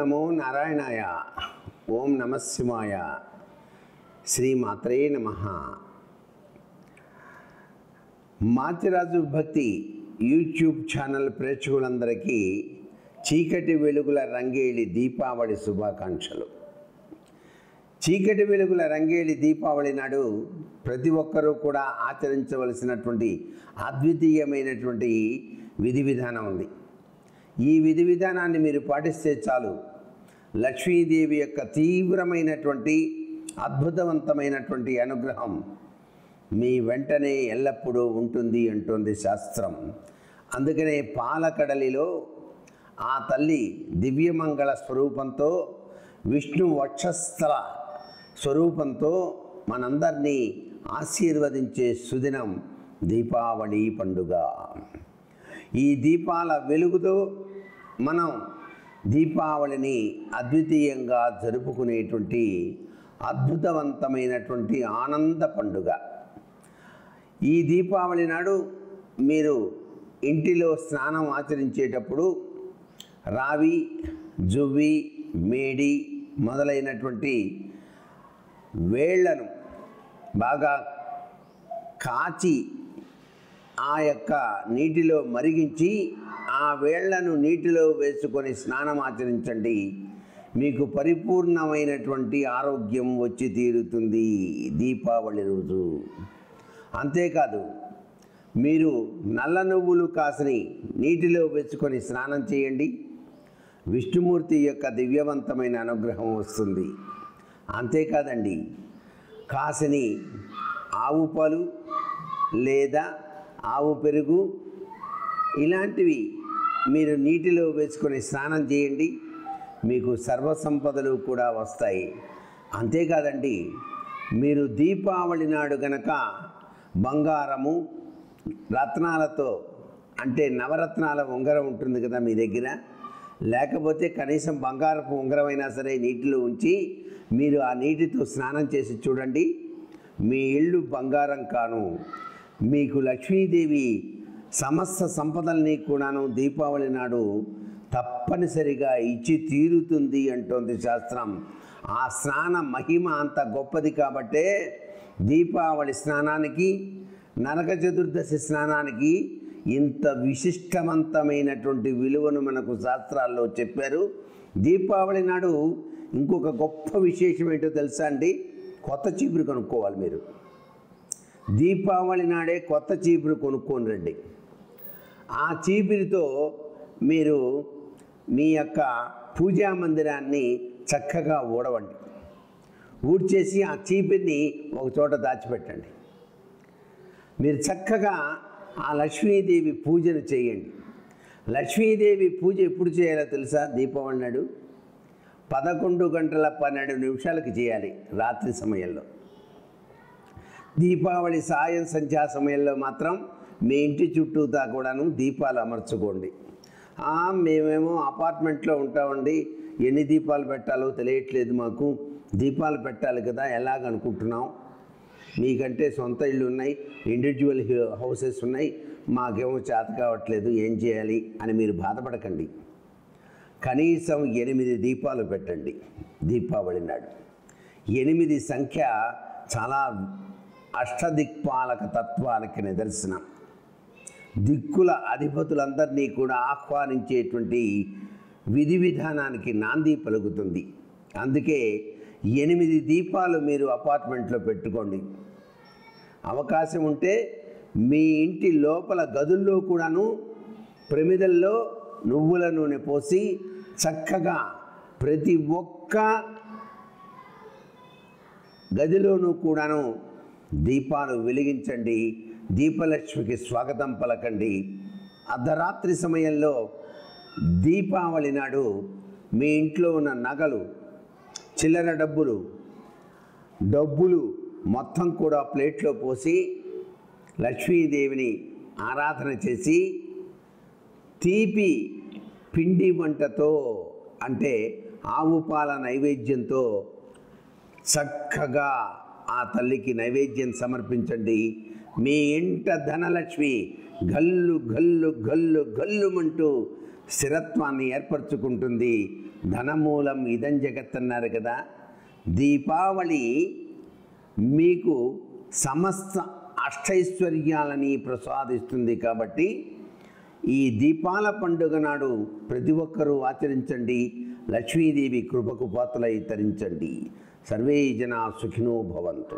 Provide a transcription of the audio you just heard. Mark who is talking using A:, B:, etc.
A: నమో నారాయణాయ ఓం నమ శివాయ శ్రీమాత్రే నమ మాచిరాజు భక్తి యూట్యూబ్ ఛానల్ ప్రేక్షకులందరికీ చీకటి వెలుగుల రంగేలి దీపావళి శుభాకాంక్షలు చీకటి వెలుగుల రంగేలి దీపావళి నాడు ప్రతి ఒక్కరూ కూడా ఆచరించవలసినటువంటి అద్వితీయమైనటువంటి విధి విధానం ఉంది ఈ విధి విధానాన్ని మీరు పాటిస్తే చాలు లక్ష్మీదేవి యొక్క తీవ్రమైనటువంటి అద్భుతవంతమైనటువంటి అనుగ్రహం మీ వెంటనే ఎల్లప్పుడూ ఉంటుంది అంటుంది శాస్త్రం అందుకనే పాలకడలిలో ఆ తల్లి దివ్యమంగళ స్వరూపంతో విష్ణు వక్షస్థల స్వరూపంతో మనందరినీ ఆశీర్వదించే సుదినం దీపావళి పండుగ ఈ దీపాల వెలుగుతో మనం దీపావళిని అద్వితీయంగా జరుపుకునేటువంటి అద్భుతవంతమైనటువంటి ఆనంద పండుగ ఈ దీపావళి నాడు మీరు ఇంటిలో స్నానం ఆచరించేటప్పుడు రావి జువ్వి మేడి మొదలైనటువంటి వేళ్లను బాగా కాచి ఆ యొక్క నీటిలో మరిగించి ఆ వేళ్లను నీటిలో వేసుకొని స్నానం ఆచరించండి మీకు పరిపూర్ణమైనటువంటి ఆరోగ్యం వచ్చి తీరుతుంది దీపావళి రోజు అంతేకాదు మీరు నల్ల నువ్వులు కాసిని నీటిలో వేసుకొని స్నానం చేయండి విష్ణుమూర్తి యొక్క దివ్యవంతమైన అనుగ్రహం వస్తుంది అంతేకాదండి కాసిని ఆవు పాలు లేదా ఆవు పెరుగు ఇలాంటివి మీరు నీటిలో వేసుకొని స్నానం చేయండి మీకు సర్వసంపదలు కూడా వస్తాయి అంతేకాదండి మీరు దీపావళి నాడు గనక బంగారము రత్నాలతో అంటే నవరత్నాల ఉంగరం ఉంటుంది కదా మీ దగ్గర లేకపోతే కనీసం బంగారపు ఉంగరమైనా సరే నీటిలో ఉంచి మీరు ఆ నీటితో స్నానం చేసి చూడండి మీ ఇల్లు బంగారం కాను మీకు లక్ష్మీదేవి సమస్త సంపదల్ని కూడాను దీపావళి నాడు తప్పనిసరిగా ఇచ్చి తీరుతుంది అంటోంది శాస్త్రం ఆ స్నాన మహిమ అంత గొప్పది కాబట్టే దీపావళి స్నానానికి నరక చతుర్దశి స్నానానికి ఇంత విశిష్టవంతమైనటువంటి విలువను మనకు శాస్త్రాల్లో చెప్పారు దీపావళి నాడు ఇంకొక గొప్ప విశేషం ఏంటో తెలుసా అండి కొత్త చీపురు కొనుక్కోవాలి మీరు దీపావళి నాడే కొత్త చీపురు కొనుక్కొని రండి ఆ చీపురితో మీరు మీ యొక్క పూజా మందిరాన్ని చక్కగా ఊడవండి ఊడ్చేసి ఆ చీపురిని ఒక చోట దాచిపెట్టండి మీరు చక్కగా ఆ లక్ష్మీదేవి పూజను చేయండి లక్ష్మీదేవి పూజ ఎప్పుడు చేయాలో తెలుసా దీపావళి నాడు పదకొండు గంటల పన్నెండు నిమిషాలకి చేయాలి రాత్రి సమయంలో దీపావళి సాయం సంధ్యా సమయంలో మాత్రం మీ ఇంటి చుట్టూతా కూడాను దీపాలు అమర్చుకోండి "ఆ, మేమేమో అపార్ట్మెంట్లో ఉంటామండి ఎన్ని దీపాలు పెట్టాలో తెలియట్లేదు మాకు దీపాలు పెట్టాలి కదా ఎలాగనుకుంటున్నాం మీకంటే సొంత ఇళ్ళు ఉన్నాయి ఇండివిజువల్ హౌసెస్ ఉన్నాయి మాకేమో చేత కావట్లేదు ఏం చేయాలి అని మీరు బాధపడకండి కనీసం ఎనిమిది దీపాలు పెట్టండి దీపావళి నాడు ఎనిమిది సంఖ్య చాలా అష్టదిక్పాలక తత్వానికి నిదర్శనం దిక్కుల అధిపతులందరినీ కూడా ఆహ్వానించేటువంటి విధి విధానానికి నాంది పలుకుతుంది అందుకే ఎనిమిది దీపాలు మీరు అపార్ట్మెంట్లో పెట్టుకోండి అవకాశం ఉంటే మీ ఇంటి లోపల గదుల్లో కూడాను ప్రమిదల్లో నువ్వుల నూనె పోసి చక్కగా ప్రతి ఒక్క గదిలోనూ కూడాను దీపాలు వెలిగించండి దీపలక్ష్మికి స్వాగతం పలకండి అర్ధరాత్రి సమయంలో దీపావళి నాడు మీ ఇంట్లో ఉన్న నగలు చిల్లర డబ్బులు డబ్బులు మొత్తం కూడా ప్లేట్లో పోసి లక్ష్మీదేవిని ఆరాధన చేసి తీపి పిండి వంటతో అంటే ఆవు పాల నైవేద్యంతో చక్కగా ఆ తల్లికి నైవేద్యం సమర్పించండి మీ ఇంట ధనలక్ష్మి గల్లు గల్లు గల్లు గల్లుమంటూ స్థిరత్వాన్ని ఏర్పరచుకుంటుంది ధనమూలం ఇదం జగత్ అన్నారు కదా దీపావళి మీకు సమస్త అష్టైశ్వర్యాలని ప్రసాదిస్తుంది కాబట్టి ఈ దీపాల పండుగ నాడు ప్రతి ఒక్కరూ ఆచరించండి లక్ష్మీదేవి కృపకు పాత్రలై తరించండి సర్వే జనా సుఖినో భవంతు